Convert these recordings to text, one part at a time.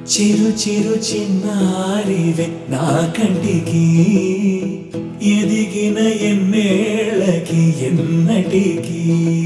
చిరు చిరు చిన్నారివే నా కంటికి ఎదిగిన ఎన్నేళ్ళకి ఎన్నటికి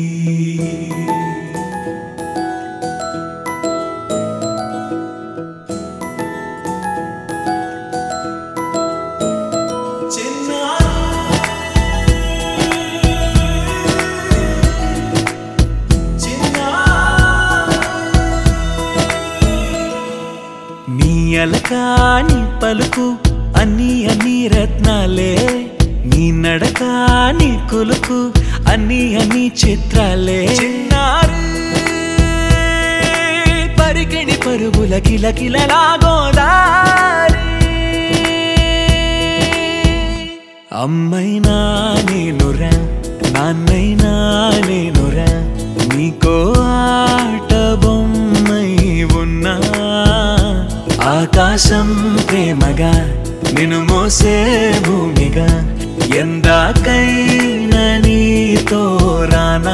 నీ అలకాని పలుకు అన్ని అన్ని రత్నాలే నీ నడక నీ కులుకు అన్ని అన్ని చిత్రాలే చిన్నారు పరికిణి పరుగుల కిల కిలలాగోదారి అమ్మైనా నేనురా నాన్నైనా నేనురా నీకో ఆట బొమ్మై ఉన్నా ఆకాశం ప్రేమగా నిన్ను మోసే భూమిగా ఎందాకైనా నీతో రానా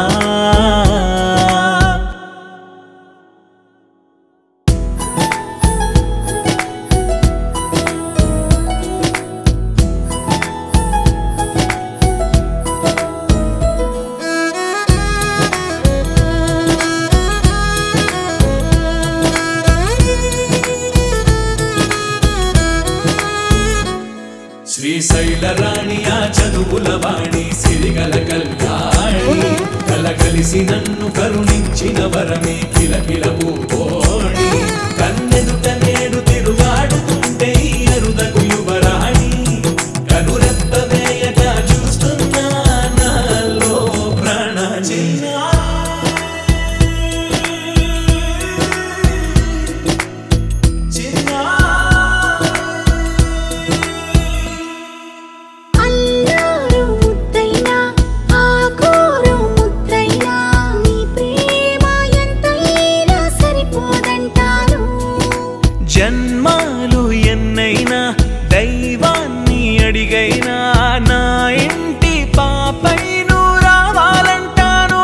శ్రీశైల రాణి ఆ చదువుల వాణి సిరిగల కళ్యాణి కల కలిసి నన్ను కరుణించిన వరమే కిలకిల పూకోణి కన్నెదుట నేడు తిరుగాడుతుంటే ఈ అరుదకు యువరాణి కనురెప్ప వేయక చూస్తున్నా నాలో ప్రాణ అల్లారు ముద్దైనా ఆకోరు ముద్దైనా నీ ప్రేమ ఎంతైనా సరిపోదంటారు జన్మాలు ఎన్నైనా దైవాన్ని అడిగైనా నా ఇంటి పాపై నువ్వు రావాలంటాను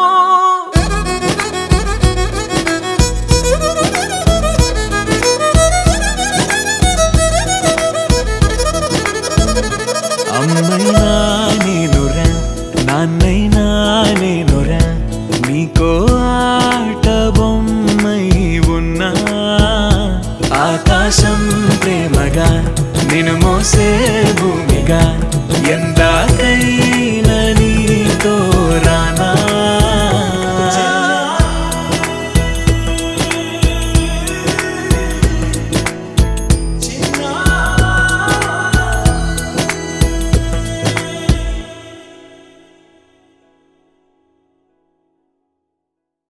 అమ్మైనా నేనురా నాన్నైనా నేనురా నీకో ఆట బొమ్మై ఉన్నా ఆకాశం ప్రేమగా నిన్ను మోసే భూమిగా ఎందాకైనా నీతో రానా